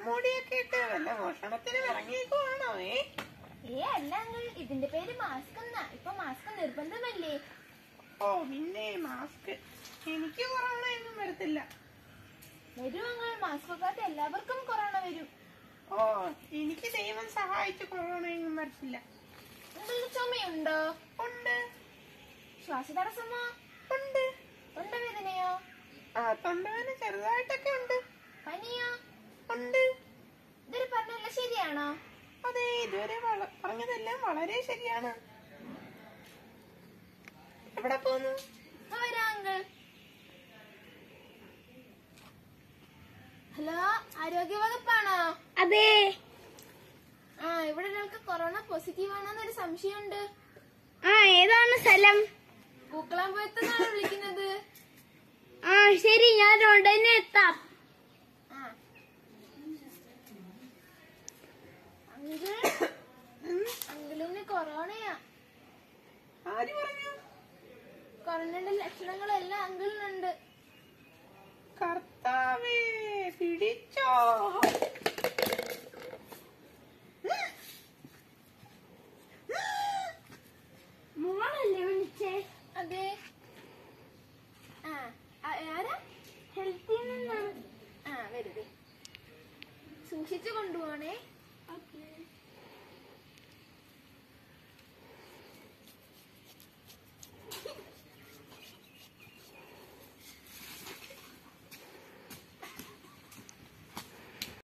മുടിയൊക്കെ ഇട്ട് വല്ല ഭക്ഷണത്തിന് ഇറങ്ങിയേക്കുവാണോ ഏ ഏ അല്ല അങ്കിൾ ഇതിന്റെ പേര് മാസ്ക് എന്നാ ഇപ്പൊ മാസ്ക് നിർബന്ധമല്ലേ ഓ പിന്നെ മാസ്ക് എനിക്ക് കൊറോണ ഒന്നും വരത്തില്ല വരും അങ്കിൾ മാസ്ക് വെക്കാത്ത എല്ലാവർക്കും കൊറോണ വരും ഓ എനിക്ക് ദൈവം സഹായിച്ച് കൊറോണ ഒന്നും വരത്തില്ല അങ്കിളിന് ചുമയുണ്ടോ ഉണ്ട് ശ്വാസതടസ്സമോ ഉണ്ട് തൊണ്ടവേദനയോ ആ തൊണ്ടവേന ചെറുതായിട്ടൊക്കെ ഉണ്ട് പനിയോ ഉണ്ട് ഇതൊരു പറഞ്ഞല്ല ശരിയാണോ അതെ ഇതുവരെ വള- പറഞ്ഞതെല്ലാം വളരെ ശരിയാണ് എവിടെ പോന്നു ആ വരാം അങ്കിൾ ഹലോ ആരോഗ്യ വകുപ്പാണോ അതെ ആ ഇവിടെ ഒരാൾക്ക് കൊറോണ പോസിറ്റീവ് ആണോന്നൊരു സംശയമുണ്ട് ആ ഏതാണ് സ്ഥലം പൂക്കളാമ്പുഴത്തുനിന്നാണ് വിളിക്കുന്നത് ആ ശരി ഞാൻ ഉടനെ എത്താം ആ അങ്കിൾ അങ്കിളിന് കൊറോണയാ ആര് പറഞ്ഞു കൊറോണയുടെ ലക്ഷണങ്ങളെല്ലാം അങ്കിളിനുണ്ട് കർത്താവേ പിടിച്ചോ മോളല്ലേ വിളിച്ചേ അതെ ആ ആ- ആരാ ഹെൽത്തിൽ നിന്നാണ് ആ വെറുതെ സൂക്ഷിച്ചു കൊണ്ടുപോണേ ഓക്കേ